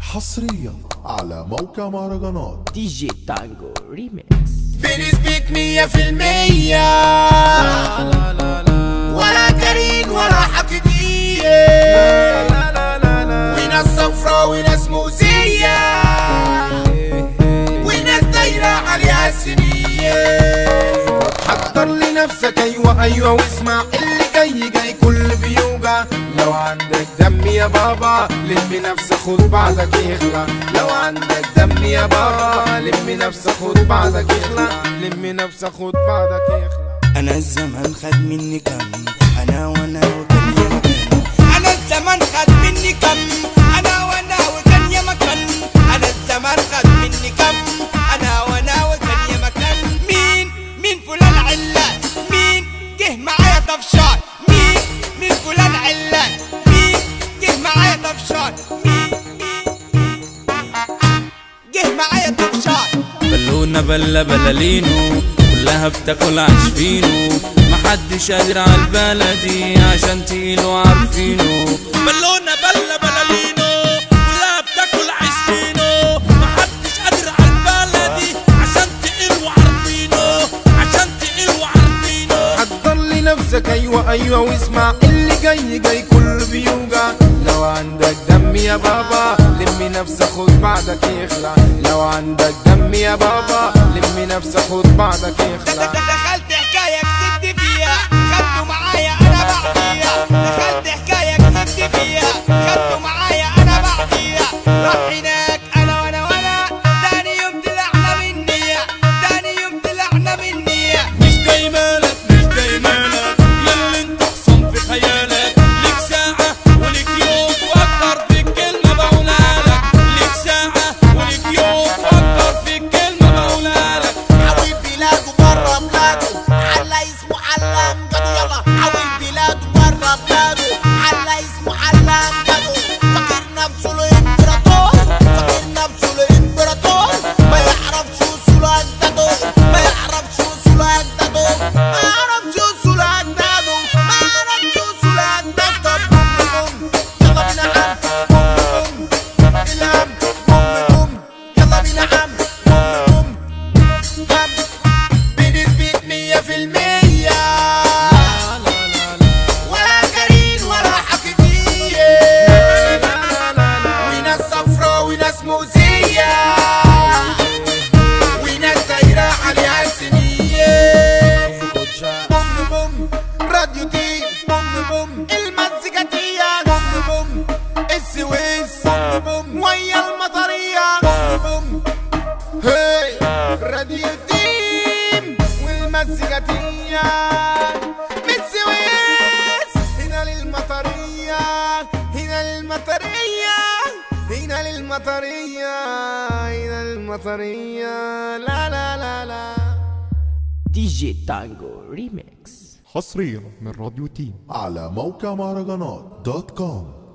حصريا على موقع مهرجانات دي جي تانجو ريميكس بنسبة مية في المية ولا كريم ولا حقيقية وناس صفرا وناس مؤذية وناس دايرة عليها سنية حضر لنفسك ايوه ايوه واسمع اللي جاي جاي كل بيوجع لو عندك دم يا بابا لم نفسك خد بعدك يخلع لو عندك دم يا بابا لم نفسك خد بعدك يخلع لم نفسك خد بعدك يخلع انا الزمن خد مني كم انا وانا وكان يا مكان انا الزمن خد مني كم انا وانا وكان يا مكان انا الزمن خد مني كم انا وانا وكان يا مكان مين مين فلان علان مين جه معايا طفشان مين مين فلان علان مين جه معايا طفشان مين مين مين جه معايا طفشان بلونا بلا بلالينو كلها بتاكل عيش فينو محدش قادر على البلدي عشان تقيلوا عارفينه بلونا بلا بلالينو كلها بتاكل عيش فينو محدش قادر على البلدي عشان تقيلوا عارفينه عشان تقيلوا عارفينه حضر لنفسك ايوه ايوه واسمع اللي جاي جاي كل بيوجع لو عندك دم يا بابا لمي نفسك خد بعدك يخلع لو عندك دم يا بابا لمي نفسك خد بعدك يخلع دخلت حكاية كسبت فيها خدته معايا انا بعديها دخلت حكاية كسبت فيها خدته معايا انا بعديها راح هناك انا وانا وانا تاني يوم طلعنا مني تاني يوم طلعنا مني مش جاي مالك مش جاي مالك ياللي انت حصن في خيالك ليك ساعة وليك يوم فكر في الكلمة بقولها لك ليك ساعة وليك يوم فكر في الكلمة بقولها لك عوي بلاده برا بلاده على اسمه علام جدو يلا عوي بلاده برا بلاده على اسمه علام جدو فاكر نفسه الامبراطور فاكر نفسه الامبراطور ما يعرفش اصول اجداده ما يعرفش اصول اجداده ما يعرفش اصول اجداده ما يعرفش اصول اجداده طب بوم بوم يلا بينا عم بوم بوم الهم بوم بوم يلا بينا عم بوم بوم بنسبة مية في المية ولا كريم ولا حقيقية وناس صفرا وناس مؤذية وناس دايرة عليها سنية بوم بوم راديو تي بوم بوم المزيكاتية بوم بوم السويس بوم بوم ويا المطرية بوم بوم هاي راديو تيم والمزيكاتية من السويس هنا للمطرية هنا للمطرية هنا للمطرية هنا للمطرية لا لا لا لا دي جي تانجو ريميكس حصريا من راديو تيم على موقع مهرجانات دوت كوم